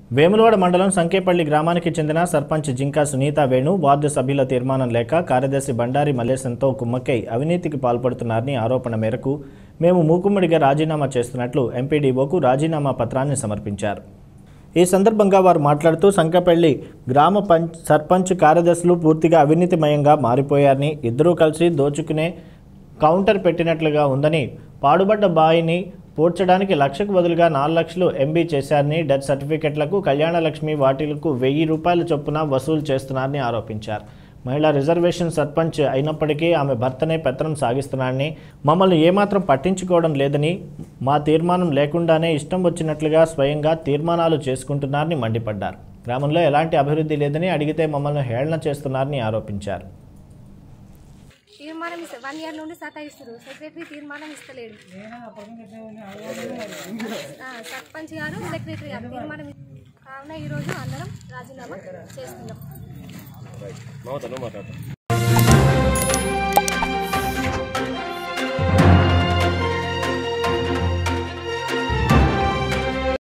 వేములవాడ మండలం సంకేపల్లి గ్రామానికి చెందిన సర్పంచ్ జింకా సునీత వేణు వార్డు సభ్యుల తీర్మానం లేక కార్యదర్శి బండారి మల్లేశంతో కుమ్మక్కై అవినీతికి పాల్పడుతున్నారని ఆరోపణ మేరకు మేము మూకుమ్మడిగా రాజీనామా చేస్తున్నట్లు ఎంపీడీఓకు రాజీనామా పత్రాన్ని సమర్పించారు ఈ సందర్భంగా వారు మాట్లాడుతూ సంకపల్లి గ్రామ పంచ్ సర్పంచ్ కార్యదర్శులు పూర్తిగా అవినీతిమయంగా మారిపోయారని ఇద్దరూ కలిసి దోచుకునే కౌంటర్ పెట్టినట్లుగా ఉందని పాడుబడ్డ బాయిని పూడ్చడానికి లక్షకు బదులుగా నాలుగు లక్షలు ఎంబీ చేశారని డెత్ సర్టిఫికెట్లకు కళ్యాణలక్ష్మి వాటిలకు వెయ్యి రూపాయల చొప్పున వసూలు చేస్తున్నారని ఆరోపించారు మహిళా రిజర్వేషన్ సర్పంచ్ అయినప్పటికీ ఆమె భర్తనే పెత్తనం సాగిస్తున్నారని మమ్మల్ని ఏమాత్రం పట్టించుకోవడం లేదని మా తీర్మానం లేకుండానే ఇష్టం వచ్చినట్లుగా స్వయంగా తీర్మానాలు చేసుకుంటున్నారని మండిపడ్డారు గ్రామంలో ఎలాంటి అభివృద్ధి లేదని అడిగితే మమ్మల్ని హేళన చేస్తున్నారని ఆరోపించారు తీర్మానం ఇస్తా వన్ ఇయర్ నుండి సతాయిస్తారు సెక్రటరీ తీర్మానం ఇస్తలేడు ఆ, సర్పంచ్ గారు సెక్రటరీ గారు తీర్మానం ఇ- కావున ఈరోజు అందరం రాజీనామా చేస్తున్నాం